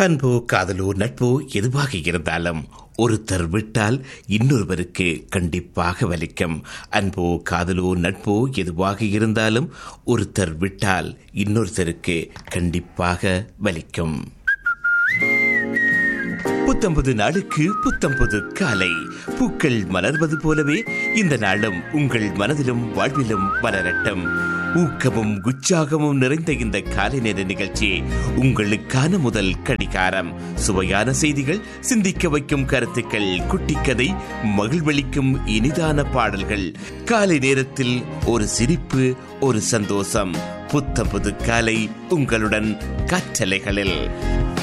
அன்போ காதலோ நட்போ எதுவாக இருந்தாலும் ஒருத்தர் விட்டால் இன்னொருவருக்கு கண்டிப்பாக வலிக்கும் அன்போ காதலோ நட்போ எதுவாக இருந்தாலும் ஒருத்தர் விட்டால் இன்னொருத்தருக்கு கண்டிப்பாக வலிக்கும் புத்தம்பது நாளுக்கு புத்தம்பது காலை பூக்கள் மலர்வது போலவே இந்த நாளும் உங்கள் மனதிலும் வாழ்விலும் மலரட்டும் ஊக்கமும் உற்சாகமும் நிறைந்த இந்த காலை நேர நிகழ்ச்சி உங்களுக்கான முதல் கடிகாரம் சுவையான செய்திகள் சிந்திக்க வைக்கும் கருத்துக்கள் குட்டிக்கதை மகிழ்வளிக்கும் இனிதான பாடல்கள் காலை நேரத்தில் ஒரு சிரிப்பு ஒரு சந்தோஷம் புத்தம் புது காலை உங்களுடன் கற்றலைகளில்